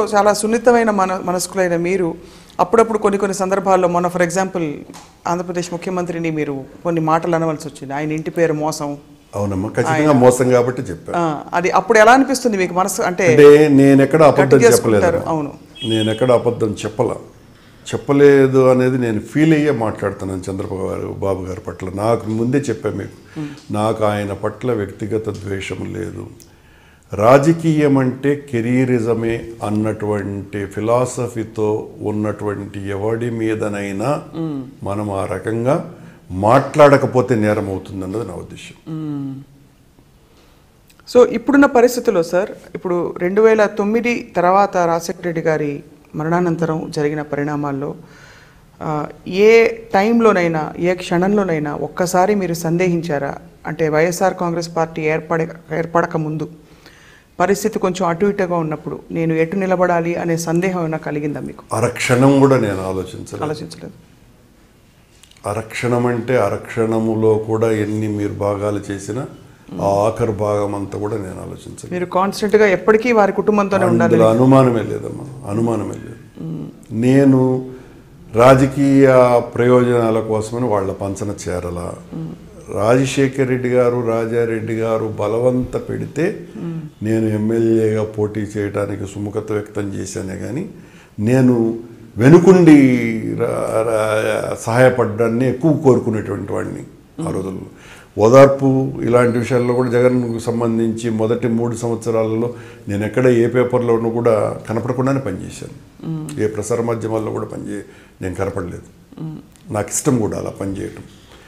చాలా సున్నితమైన మన మనస్కులైన మీరు అప్పుడప్పుడు కొన్ని కొన్ని సందర్భాల్లో మొన్న ఫర్ ఎగ్జాంపుల్ ఆంధ్రప్రదేశ్ ముఖ్యమంత్రిని మీరు కొన్ని మాటలు అనవలసి వచ్చింది ఆయన ఇంటి పేరు మోసం అవునమ్మా ఖచ్చితంగా మోసం కాబట్టి చెప్పాను ఆ, అది అప్పుడు ఎలా అనిపిస్తుంది మీకు మనసు అంటే అంటే నేను ఎక్కడ అబద్ధం గట్టిగా చెప్పలేదు చేసుకుంటారు, అవును. నేను ఎక్కడ అబద్ధం చెప్పల చెప్పలేదు అనేది నేను ఫీల్ అయ్యే మాట్లాడుతున్నాను చంద్రబాబు గారు బాబు గారి పట్ల నాకు ముందే చెప్పా మీకు నాకు ఆయన పట్ల వ్యక్తిగత ద్వేషం లేదు రాజకీయం అంటే కెరీరిజమే అన్నటువంటి ఫిలాసఫీతో ఉన్నటువంటి ఎవడి మీదనైనా మనం ఆ రకంగా మాట్లాడకపోతే నేరం అవుతుంది అన్నది నా ఉద్దేశం సో ఇప్పుడున్న పరిస్థితుల్లో సార్ ఇప్పుడు రెండు వేల తొమ్మిది తర్వాత రాజశేఖర రెడ్డి గారి మరణానంతరం జరిగిన పరిణామాల్లో ఆ, ఏ టైంలోనైనా ఏ క్షణంలోనైనా ఒక్కసారి మీరు సందేహించారా అంటే వైఎస్ఆర్ కాంగ్రెస్ పార్టీ ఏర్పడ ఏర్పడక ముందు పరిస్థితి కొంచెం అటు ఇటుగా ఉన్నప్పుడు నేను ఎటు నిలబడాలి అనే సందేహం ఏమైనా కలిగిందా మీకు అరక్షణం కూడా నేను ఆలోచించలేదు ఆలోచించలేదు అరక్షణం అంటే అరక్షణములో కూడా ఎన్ని మీరు భాగాలు చేసినా ఆ ఆఖరు భాగం అంతా కూడా నేను ఆలోచించలేదు మీరు కాన్స్టెంట్గా ఎప్పటికీ వారి కుటుంబంతోనే ఉండాలి అందులో అనుమానమే లేదమ్మా అనుమానమే లేదు నేను రాజకీయ ప్రయోజనాల కోసమని వాళ్ళ పంచన చేరల రాజశేఖర్ రెడ్డి గారు రాజారెడ్డి గారు బలవంత పెడితే నేను ఎమ్మెల్యేగా పోటీ చేయడానికి సుముఖత వ్యక్తం చేశానే కానీ నేను వెనుకుండి రా- రా- సహాయపడ్డాన్ని ఎక్కువ కోరుకునేటువంటి వాడిని ఆ రోజుల్లో ఓదార్పు ఇలాంటి విషయాల్లో కూడా జగన్కు సంబంధించి మొదటి మూడు సంవత్సరాలలో నేను ఎక్కడ ఏ పేపర్లోనూ కూడా కనపడకుండానే పనిచేశాను ఏ ప్రసార మాధ్యమాల్లో కూడా పనిచే నేను కనపడలేదు నాకు ఇష్టం కూడా అలా పనిచేయటం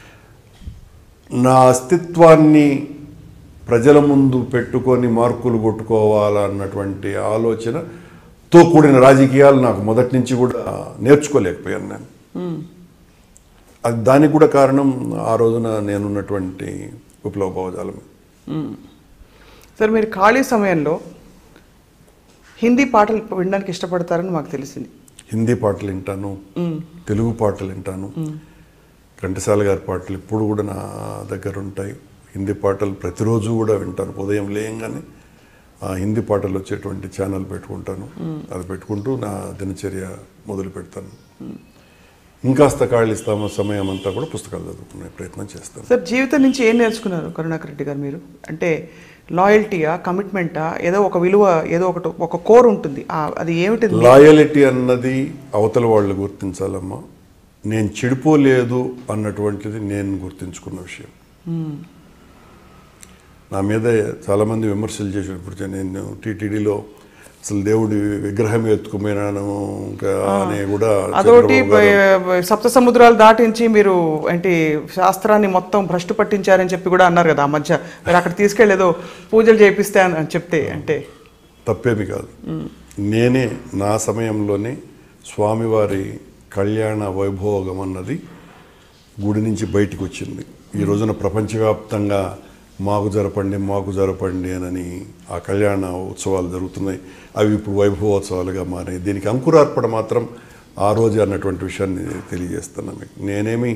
నా అస్తిత్వాన్ని ప్రజల ముందు పెట్టుకొని మార్కులు కొట్టుకోవాలన్నటువంటి ఆలోచనతో కూడిన రాజకీయాలు నాకు మొదటి నుంచి కూడా నేర్చుకోలేకపోయాను నేను అది దానికి కూడా కారణం ఆ రోజున నేనున్నటువంటి విప్లవ భావజాలం సార్ మీరు ఖాళీ సమయంలో హిందీ పాటలు వినడానికి ఇష్టపడతారని మాకు తెలిసింది హిందీ పాటలు వింటాను తెలుగు పాటలు వింటాను ఘంటసాల గారి పాటలు ఇప్పుడు కూడా నా దగ్గర ఉంటాయి హిందీ పాటలు ప్రతిరోజు కూడా వింటాను ఉదయం లేయంగానే ఆ హిందీ పాటలు వచ్చేటువంటి ఛానల్ పెట్టుకుంటాను అది పెట్టుకుంటూ నా దినచర్య మొదలు పెడతాను ఇంకాస్త ఖాళీ స్థమ సమయం అంతా కూడా పుస్తకాలు చదువుకునే ప్రయత్నం చేస్తాను సార్ జీవితం నుంచి ఏం నేర్చుకున్నారు కరుణాకర్ రెడ్డి గారు మీరు అంటే లాయల్టీయా కమిట్మెంటా ఏదో ఒక విలువ ఏదో ఒకటి ఒక కోర్ ఉంటుంది ఆ, అది ఏమిటి లాయలిటీ అన్నది అవతల వాళ్ళు గుర్తించాలమ్మా నేను చెడిపోలేదు అన్నటువంటిది నేను గుర్తించుకున్న విషయం నా మీద చాలామంది విమర్శలు చేసి ఇప్పుడు నేను టీటీడీలో అసలు దేవుడి విగ్రహం ఎత్తుకుపోయినాను ఇంకా అని కూడా అదొకటి చంద్రబాబు గారు- ప- సప్త సముద్రాలు దాటించి మీరు ఏంటి శాస్త్రాన్ని మొత్తం భ్రష్టు పట్టించారని చెప్పి కూడా అన్నారు కదా ఆ మధ్య మీరు అక్కడ తీసుకెళ్ళి ఏదో పూజలు చేపిస్తే అని అని చెప్తే అంటే తప్పేమి కాదు నేనే నా సమయంలోనే స్వామివారి కళ్యాణ వైభోగం అన్నది గుడి నుంచి బయటికి వచ్చింది ఈ రోజున ప్రపంచవ్యాప్తంగా మాకు జరపండి మాకు జరపండి అని ఆ కళ్యాణ ఉత్సవాలు జరుగుతున్నాయి అవి ఇప్పుడు వైభవోత్సవాలుగా మారాయి దీనికి అంకురార్పణ మాత్రం ఆ రోజు అన్నటువంటి విషయాన్ని తెలియజేస్తున్నాను మీకు నేనేమి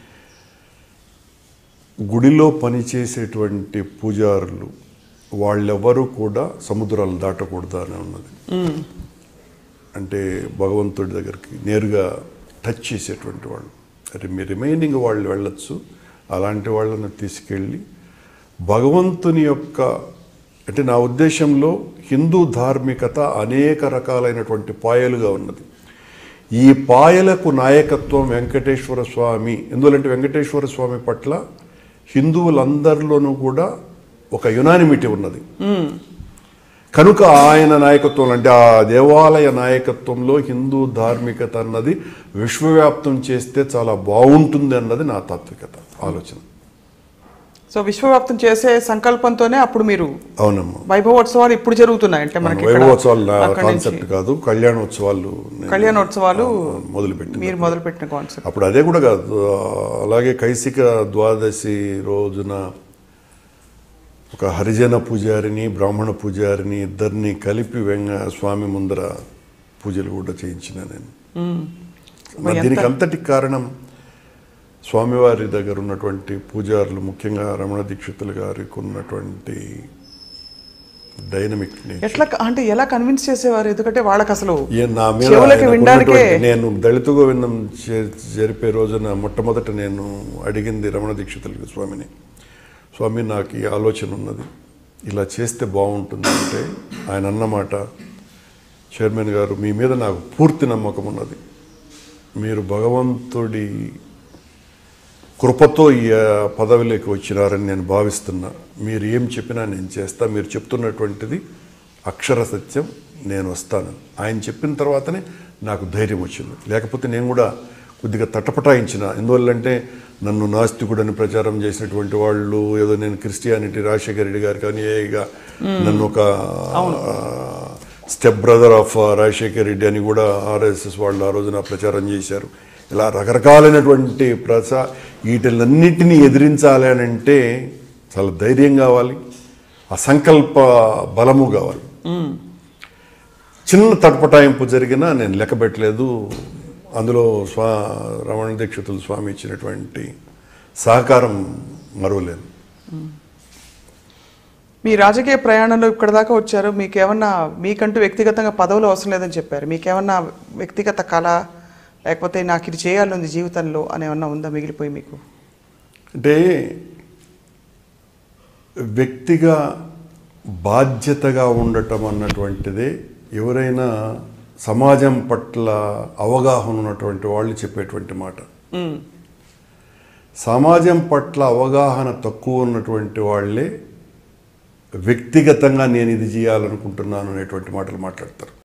గుడిలో పనిచేసేటువంటి పూజారులు వాళ్ళెవరూ కూడా సముద్రాలు దాటకూడదు అని ఉన్నది అంటే భగవంతుడి దగ్గరికి నేరుగా టచ్ చేసేటువంటి వాళ్ళు అది మీ రిమైనింగ్ వాళ్ళు వెళ్ళొచ్చు అలాంటి వాళ్ళని తీసుకెళ్ళి భగవంతుని యొక్క అంటే నా ఉద్దేశంలో హిందూ ధార్మికత అనేక రకాలైనటువంటి పాయలుగా ఉన్నది ఈ పాయలకు నాయకత్వం వెంకటేశ్వర స్వామి ఎందువలంటే వెంకటేశ్వర స్వామి పట్ల హిందువులందరిలోనూ కూడా ఒక యునానిమిటీ ఉన్నది కనుక ఆయన నాయకత్వం అంటే ఆ దేవాలయ నాయకత్వంలో హిందూ ధార్మికత అన్నది విశ్వవ్యాప్తం చేస్తే చాలా బాగుంటుంది అన్నది నా తాత్వికత ఆలోచన సో విశ్వవ్యాప్తం చేసే సంకల్పంతోనే అప్పుడు మీరు అవునమ్మా వైభవోత్సవాలు ఇప్పుడు జరుగుతున్నాయి అంటే మనకి ఇక్కడ వైభవోత్సవాలు నా అక్కడి నుంచి కాన్సెప్ట్ కాదు కళ్యాణోత్సవాలు నేను కళ్యాణోత్సవాలు మొదలుపెట్టింది మీరు మొదలుపెట్టిన కాన్సెప్ట్ అప్పుడు అదే కూడా కాదు అలాగే కైసిక ద్వాదశి రోజున ఒక హరిజన పూజారిని బ్రాహ్మణ పూజారిని ఇద్దరిని కలిపి వెంగ స్వామి ముందర పూజలు కూడా చేయించిన నేను మరి దీనికి అంతటి కారణం స్వామివారి దగ్గర ఉన్నటువంటి పూజారులు ముఖ్యంగా రమణ దీక్షితులు గారికి ఉన్నటువంటి డైనమిక్ నేచర్ ఎట్లా అంటే ఎలా కన్విన్స్ చేసేవారు ఎందుకంటే వాళ్ళకి అసలు ఏ నా మీద చెవులకి ఆయనకు వినడానికే ఉన్నటువంటి- నేను దళిత గోవిందం చే- జరిపే రోజున మొట్టమొదట నేను అడిగింది రమణ దీక్షితులు స్వామిని స్వామి నాకు ఈ ఆలోచన ఉన్నది ఇలా చేస్తే బాగుంటుంది అంటే ఆయన అన్నమాట చైర్మన్ గారు మీ మీద నాకు పూర్తి నమ్మకం ఉన్నది మీరు భగవంతుడి కృపతో ఈ ఆ, పదవిలోకి వచ్చినారని నేను భావిస్తున్నా మీరు ఏం చెప్పినా నేను చేస్తా మీరు చెప్తున్నటువంటిది అక్షర సత్యం నేను వస్తాను ఆయన చెప్పిన తర్వాతనే నాకు ధైర్యం వచ్చింది లేకపోతే నేను కూడా కొద్దిగా తటపటాయించిన ఎందువల్లంటే నన్ను నాస్తికుడని ప్రచారం చేసినటువంటి వాళ్ళు ఏదో నేను క్రిస్టియానిటీ రాజశేఖర రెడ్డి గారు కానీ ఏగా నన్ను ఒక step brother of Rajasekhara Reddy అని కూడా ఆర్ఎస్ఎస్ వాళ్ళు ఆ రోజున ప్రచారం చేశారు ఇలా రకరకాలైనటువంటి ప్రచా వీటిలన్నిటినీ ఎదిరించాలి అని అంటే చాలా ధైర్యం కావాలి ఆ సంకల్ప బలము కావాలి చిన్న తటపటాయింపు జరిగినా నేను లెక్క పెట్టలేదు అందులో స్వా రమణ దీక్షితులు స్వామి ఇచ్చినటువంటి సహకారం మరువలేను మీ రాజకీయ ప్రయాణంలో ఇక్కడ దాకా వచ్చారు మీకేమన్నా మీకంటూ వ్యక్తిగతంగా పదవులు అవసరం లేదని చెప్పారు మీకేమన్నా వ్యక్తిగత కళ లేకపోతే నాకు ఇది చేయాలని జీవితంలో అని ఏమన్నా ఉందా మిగిలిపోయి మీకు అంటే వ్యక్తిగా బాధ్యతగా ఉండటం అన్నటువంటిదే ఎవరైనా సమాజం పట్ల అవగాహన ఉన్నటువంటి వాళ్ళు చెప్పేటువంటి మాట మ్మ్. సమాజం పట్ల అవగాహన తక్కువ ఉన్నటువంటి వాళ్ళే వ్యక్తిగతంగా నేను ఇది చేయాలనుకుంటున్నాను అనేటువంటి మాటలు మాట్లాడతారు